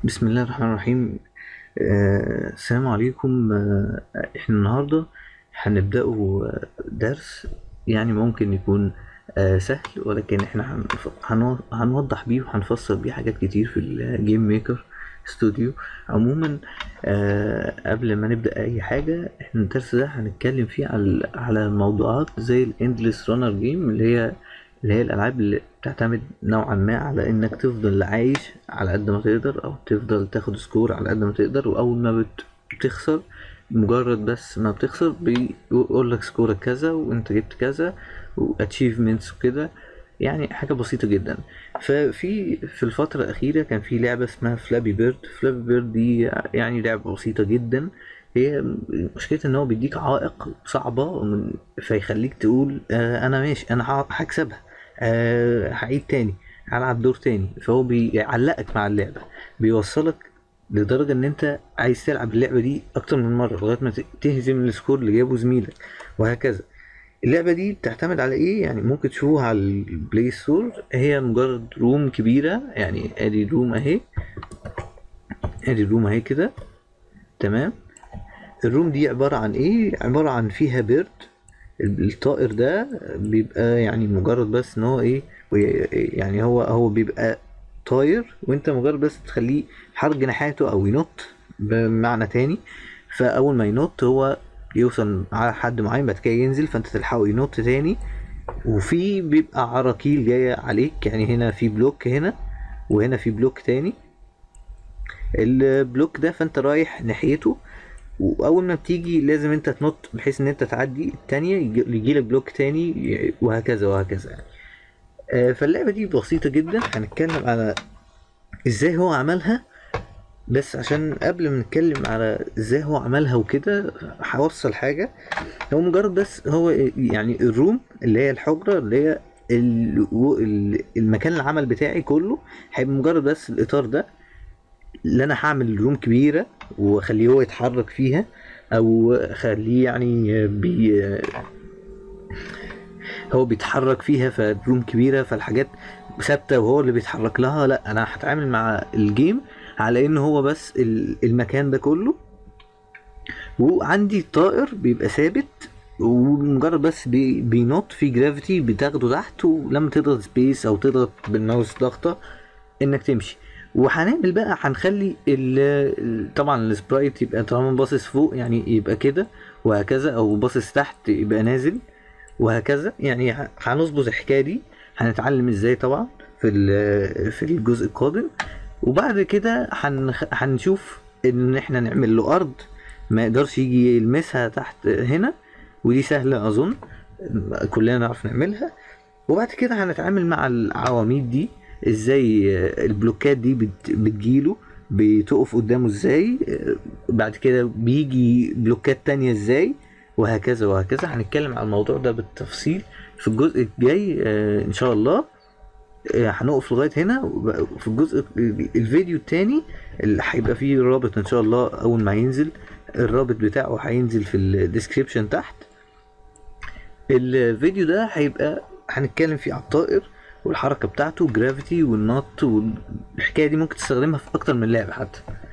بسم الله الرحمن الرحيم آه، السلام عليكم آه، احنا النهاردة هنبدأوا آه، درس يعني ممكن يكون آه، سهل ولكن احنا هنف- هنو- هنوضح بيه وهنفسر بيه حاجات كتير في الجيم ميكر ستوديو عموما آه، قبل ما نبدأ أي حاجة احنا الدرس ده هنتكلم فيه على على موضوعات زي الاندلس رانر جيم اللي هي اللي هي الألعاب اللي بتعتمد نوعا ما على إنك تفضل عايش على قد ما تقدر أو تفضل تاخد سكور على قد ما تقدر وأول ما بت- بتخسر مجرد بس ما بتخسر بيقول لك سكورك كذا وأنت جبت كذا واتشيفمنتس وكده يعني حاجة بسيطة جدا ففي في الفترة الأخيرة كان في لعبة اسمها فلابي بيرد فلابي بيرد دي يعني لعبة بسيطة جدا هي مشكلتها ان هو بيديك عائق صعبة ومن- فيخليك تقول آه انا ماشي انا ه- هكسبها آه هعيد تاني هلعب دور تاني فهو بيعلقك مع اللعبة بيوصلك لدرجة ان انت عايز تلعب اللعبة دي اكتر من مرة لغاية ما ت- تهزم السكور اللي جابه زميلك وهكذا اللعبة دي بتعتمد على ايه يعني ممكن تشوفوها على البلاي ستور هي مجرد روم كبيرة يعني ادي الروم اهي ادي الروم اهي كده تمام الروم دي عبارة عن ايه عبارة عن فيها بيرد الطائر ده بيبقى يعني مجرد بس ان هو ايه وي- يعني هو هو بيبقى طاير وانت مجرد بس تخليه يحرك جناحاته او ينط بمعنى تاني فاول ما ينط هو يوصل على حد معين بعد كده ينزل فانت تلحقه ينط تاني وفي بيبقى عراكيل جاية عليك يعني هنا في بلوك هنا وهنا في بلوك تاني البلوك ده فانت رايح ناحيته واول ما بتيجي لازم انت تنط بحيث ان انت تعدي التانية يجي- يجيلك بلوك تاني وهكذا وهكذا يعني آه، فاللعبة دي بسيطة جدا هنتكلم على ازاي هو عملها بس عشان قبل ما نتكلم على ازاي هو عملها وكده هوصل حاجة هو مجرد بس هو يعني الروم اللي هي الحجرة اللي هي ال- و- ال- المكان العمل بتاعي كله هيبقى مجرد بس الإطار ده اللي أنا هعمل روم كبيرة وأخليه هو يتحرك فيها أو أخليه يعني بي هو بيتحرك فيها فالروم كبيرة فالحاجات ثابتة وهو اللي بيتحرك لها لا أنا هتعامل مع الجيم على إن هو بس ال- المكان ده كله وعندي طائر بيبقى ثابت ومجرد بس بي بينط في جرافيتي بتاخده تحت ولما تضغط سبيس او تضغط بالماوس ضغطه انك تمشي وهنعمل بقى هنخلي ال ال- طبعا السبرايت يبقى طالما باصص فوق يعني يبقى كده وهكذا او باصص تحت يبقى نازل وهكذا يعني ه- هنظبط الحكايه دي هنتعلم ازاي طبعا في ال- في الجزء القادم وبعد كده هنخ- هنشوف ان احنا نعمل له ارض ما يقدرش يجي يلمسها تحت هنا ودي سهلة أظن كلنا نعرف نعملها وبعد كده هنتعامل مع العواميد دي ازاي البلوكات دي بت- بتجيله بتقف قدامه ازاي بعد كده بيجي بلوكات تانية ازاي وهكذا وهكذا هنتكلم عن الموضوع ده بالتفصيل في الجزء الجاي آه، ان شاء الله آه، هنقف لغايه هنا وب- في الجزء الفيديو التاني اللي هيبقى فيه رابط ان شاء الله اول ما ينزل الرابط بتاعه هينزل في الديسكريبشن تحت الفيديو ده هيبقى هنتكلم فيه على الطائر والحركه بتاعته جرافيتي والنط والحكايه دي ممكن تستخدمها في اكتر من لعبه حتى